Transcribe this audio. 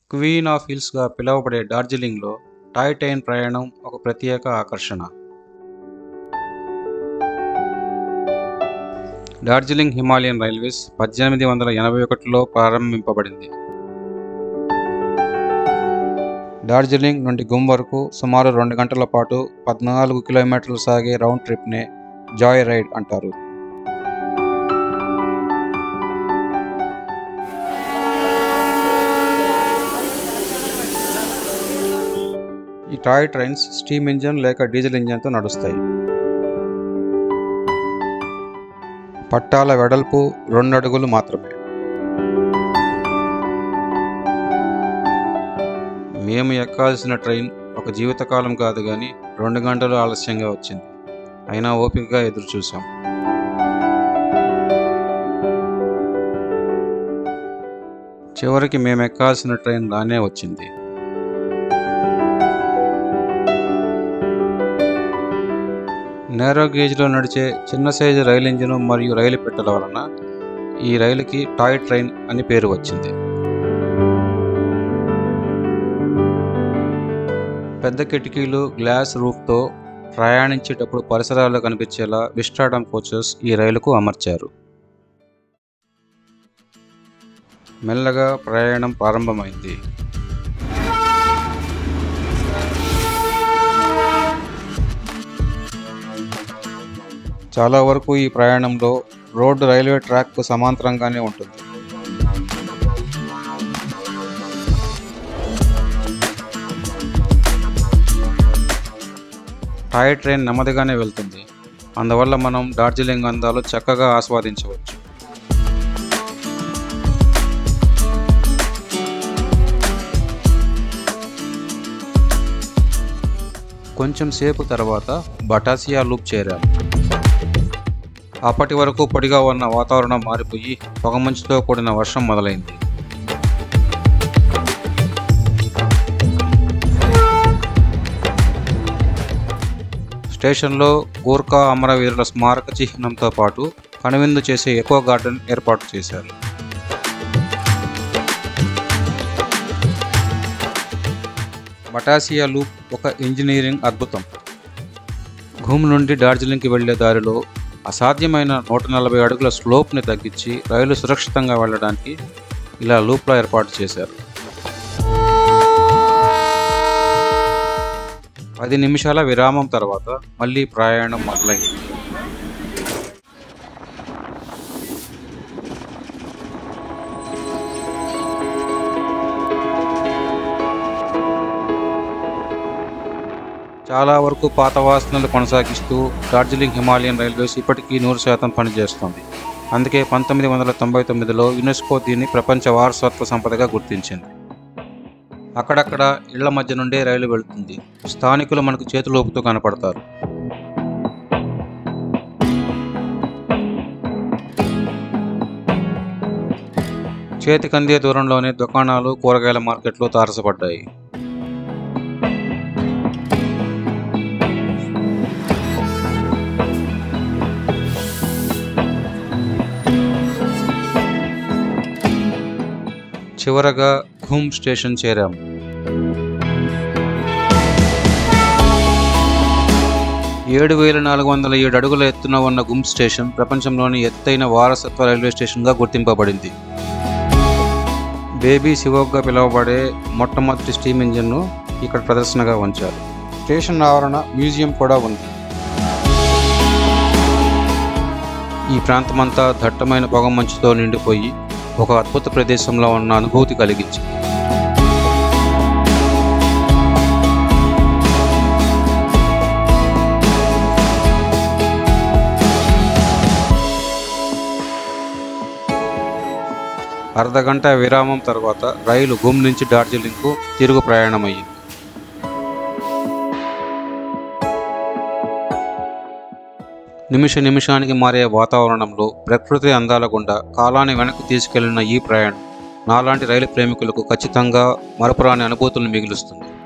queen of హిల్స్గా పిలువబడే డార్జిలింగ్లో toy train ప్రయాణం ఒక ప్రత్యేక ఆకర్షణ డార్జిలింగ్ హిమాలయన్ రైల్వేస్ పద్దెనిమిది వందల ఎనభై ఒకటిలో ప్రారంభింపబడింది డార్జిలింగ్ నుండి గుమ్ వరకు సుమారు రెండు గంటల పాటు పద్నాలుగు కిలోమీటర్లు సాగే రౌండ్ ట్రిప్నే జాయ్ రైడ్ అంటారు ఈ టాయ్ ట్రైన్స్ స్టీమ్ ఇంజన్ లేక డీజిల్ ఇంజన్తో నడుస్తాయి పట్టాల వెడల్పు రెండు అడుగులు మాత్రమే మేము ఎక్కాల్సిన ట్రైన్ ఒక జీవితకాలం కాదు కానీ రెండు గంటలు ఆలస్యంగా వచ్చింది అయినా ఓపికగా ఎదురు చూసాం చివరికి మేము ఎక్కాల్సిన ట్రైన్ రానే వచ్చింది నేరో గేజ్లో నడిచే చిన్న సైజు రైలు ఇంజిన్ మరియు రైలు పెట్టెల వలన ఈ రైలుకి టాయ్ ట్రైన్ అని పేరు వచ్చింది పెద్ద కిటికీలు గ్లాస్ రూఫ్తో ప్రయాణించేటప్పుడు పరిసరాలు కనిపించేలా విస్టాడమ్ కోచెస్ ఈ రైలుకు అమర్చారు మెల్లగా ప్రయాణం ప్రారంభమైంది చాలా వరకు ఈ ప్రయాణంలో రోడ్డు రైల్వే ట్రాక్కు సమాంతరంగానే ఉంటుంది టాయ్ ట్రైన్ నెమ్మదిగానే వెళ్తుంది అందువల్ల మనం డార్జిలింగ్ అందాలు చక్కగా ఆస్వాదించవచ్చు కొంచెం సేపు తర్వాత బటాసియా లూప్ చేరాం అప్పటి వరకు పొడిగా ఉన్న వాతావరణం మారిపోయి పొగమంచుతో కూడిన వర్షం మొదలైంది స్టేషన్లో గూర్ఖా అమరవీరుల స్మారక చిహ్నంతో పాటు కనువిందు చేసే ఎకో గార్డెన్ ఏర్పాటు చేశారు బటాసియా లూప్ ఒక ఇంజనీరింగ్ అద్భుతం ఘూమ్ నుండి డార్జిలింగ్కి వెళ్లే దారిలో అసాధ్యమైన నూట నలభై అడుగుల స్లోప్ని తగ్గించి రైలు సురక్షితంగా వెళ్ళడానికి ఇలా లూప్లో ఏర్పాటు చేశారు పది నిమిషాల విరామం తర్వాత మళ్ళీ ప్రయాణం మొదలైంది చాలా వరకు పాత వాసనలు కొనసాగిస్తూ డార్జిలింగ్ హిమాలయన్ రైల్వేస్ ఇప్పటికీ నూరు శాతం పనిచేస్తుంది అందుకే పంతొమ్మిది వందల తొంభై తొమ్మిదిలో యునెస్కో దీన్ని ప్రపంచ వారసత్వ సంపదగా గుర్తించింది అక్కడక్కడ ఇళ్ల మధ్య నుండే రైలు వెళుతుంది స్థానికులు మనకు చేతులు ఊపుతూ కనపడతారు చేతికందే దూరంలోనే దుకాణాలు కూరగాయల మార్కెట్లు తారసపడ్డాయి చివరగా ఘూమ్ స్టేషన్ చేరాము ఏడు వేల నాలుగు వందల ఏడు అడుగుల ఎత్తున ఉన్న గుమ్ స్టేషన్ ప్రపంచంలోని ఎత్తైన వారసత్వ రైల్వే స్టేషన్గా గుర్తింపబడింది బేబీ శివోగ్గా పిలువబడే మొట్టమొదటి స్టీమ్ ఇంజిన్ను ఇక్కడ ప్రదర్శనగా ఉంచారు స్టేషన్ ఆవరణ మ్యూజియం కూడా ఉంది ఈ ప్రాంతమంతా దట్టమైన పొగమంచుతో నిండిపోయి ఒక అద్భుత ప్రదేశంలో ఉన్న అనుభూతి కలిగించింది అర్ధగంట విరామం తర్వాత రైలు గుమ్ నుంచి డార్జిలింగ్కు తిరుగు ప్రయాణమయ్యింది నిమిష నిమిషానికి మారే వాతావరణంలో ప్రకృతి అందాల గుండా కాలాన్ని వెనక్కి తీసుకెళ్లిన ఈ ప్రయాణం నాలాంటి రైలు ప్రేమికులకు ఖచ్చితంగా మరపురాని అనుభూతులను మిగులుస్తుంది